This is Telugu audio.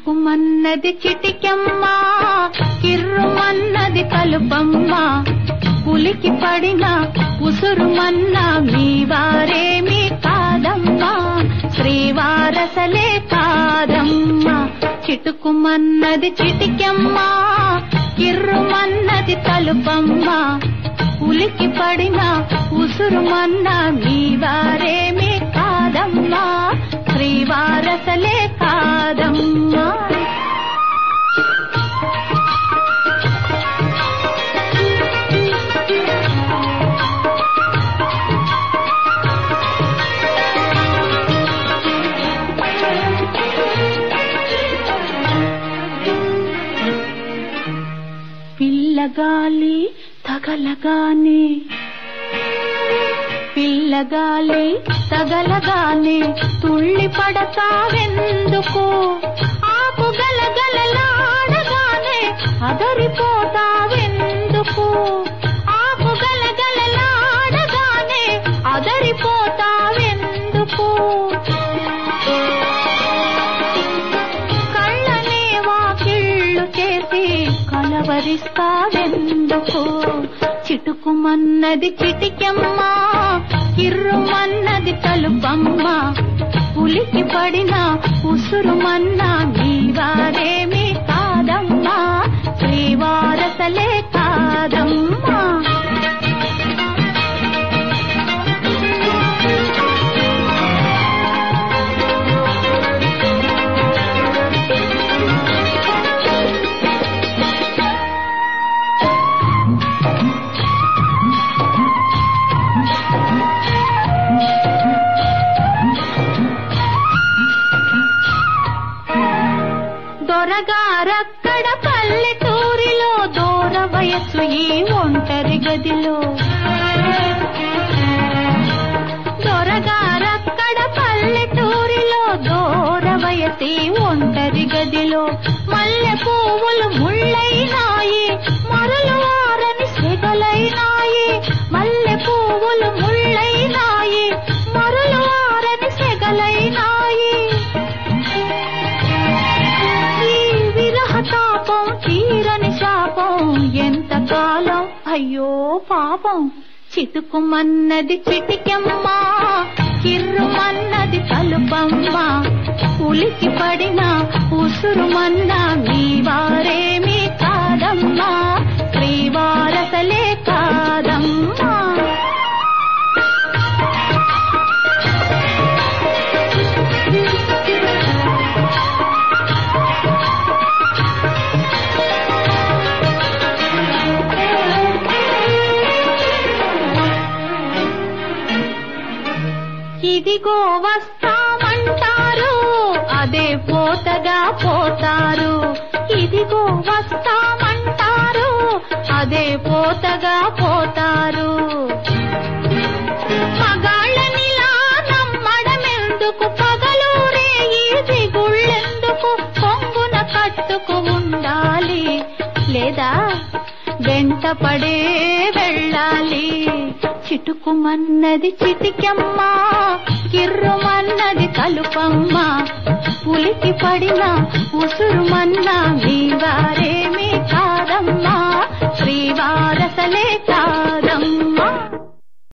చిటుకుమన్నది చిటికెమ్మ కిర్రుమన్నది కలుపమ్మ పులికి పడిన ఉసురుమన్న మీ వారేమి కాదమ్మా శ్రీవారసలే కాదమ్మా చిటుకుమన్నది చిటికెమ్మ కిర్రుమన్నది కలుపమ్మ పులికి పడిన ఉసురుమన్న మీ వారేమి కాదమ్మా శ్రీవారసలే కాదమ్మా పిల్లగాలి తగలగానే పిల్లగాలి తగలగానే తుళ్ళి పడతావెందుకు ఆకు గలగలలాడగానే అదరిపోతావెందుకు ఆకు గలగలలాడగానే అదరిపోతావెందుకు కళ్ళనే వాకిళ్ళు చేసి కలవరిస్తావెందుకు చిటుకుమన్నది చిటికెమ్మ కిర్రుమన్నది తలుపమ్మ పులికి పడిన ఉసురుమన్న మీ వారేమి కాదమ్మా శ్రీవారసలే కాదమ్మా దొరగారక్కడ పల్లెటూరిలో దూర వయసు ఈ ఒంటరి గదిలో దొరగారక్కడ పల్లెటూరిలో దూర వయసి ఒంటరి గదిలో మల్లె పువ్వులు ముళ్ళైనాయి మరలు వారని సెగలైనాయి మల్లె పువ్వులు ముళ్ళైనాయి మరలు వారని సెగలైనాయి ఈ విరహ తాపం తీరని శాపం ఎంత కాలం అయ్యో పాపం చిటుకుమన్నది చిటికెమ్మ కిర్రుమన్నది కలుపమ్మ ఉలికి పడిన ఉసురుమన్న మీ వారేమి కాదమ్మా శ్రీవారసలే కాదమ్మా ఇదిగో వస్తామంటారు అదే పోతగా పోతారు ఇదిగో వస్తామంటారు అదే పోతగా పోతారు మగాళ్ళనిలా నమ్మడమెందుకు పగలూరే ఈ దిగుళ్ళెందుకు పొంగున కట్టుకు ఉండాలి లేదా వెంట పడే వెళ్ళాలి చిటుకుమన్నది చిటికెమ్మ కిర్రుమన్నది కలుపమ్మ పులికి పడిన ఉసురుమన్న మీ వారేమి కాదమ్మా శ్రీవారసలే